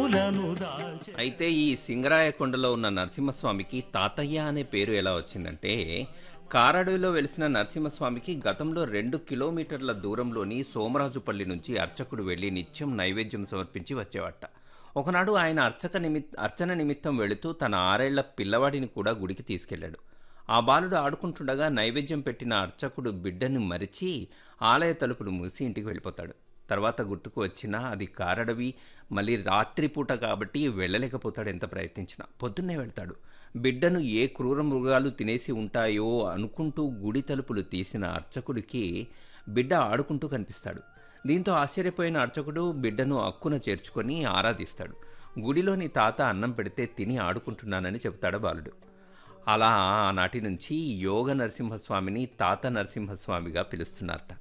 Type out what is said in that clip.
మరువులను దాల్చె అయితే ఈ సింగరాయకొండలో ఉన్న నరసింహస్వామికి తాతయ్య అనే పేరు ఎలా వచ్చిందంటే కారడవిలో వెలిసిన నరసింహస్వామికి గతంలో రెండు కిలోమీటర్ల దూరంలోని సోమరాజుపల్లి నుంచి అర్చకుడు వెళ్లి నిత్యం నైవేద్యం సమర్పించి వచ్చేవాట ఒకనాడు ఆయన అర్చక నిమిత్ అర్చన నిమిత్తం వెళుతూ తన ఆరేళ్ల పిల్లవాడిని కూడా గుడికి తీసుకెళ్లాడు ఆ బాలుడు ఆడుకుంటుండగా నైవేద్యం పెట్టిన అర్చకుడు బిడ్డను మరిచి ఆలయ తలుపులు మూసి ఇంటికి వెళ్ళిపోతాడు తర్వాత గుర్తుకు వచ్చినా అది కారడవి మళ్ళీ రాత్రిపూట కాబట్టి వెళ్ళలేకపోతాడు ఎంత ప్రయత్నించినా పొద్దున్నే వెళ్తాడు బిడ్డను ఏ క్రూర మృగాలు తినేసి ఉంటాయో అనుకుంటూ గుడి తలుపులు తీసిన అర్చకుడికి బిడ్డ ఆడుకుంటూ కనిపిస్తాడు దీంతో ఆశ్చర్యపోయిన అర్చకుడు బిడ్డను అక్కున చేర్చుకొని ఆరాధిస్తాడు గుడిలోని తాత అన్నం పెడితే తిని ఆడుకుంటున్నానని చెబుతాడు బాలుడు అలా ఆనాటి నుంచి యోగ నరసింహస్వామిని తాత నరసింహస్వామిగా పిలుస్తున్నారట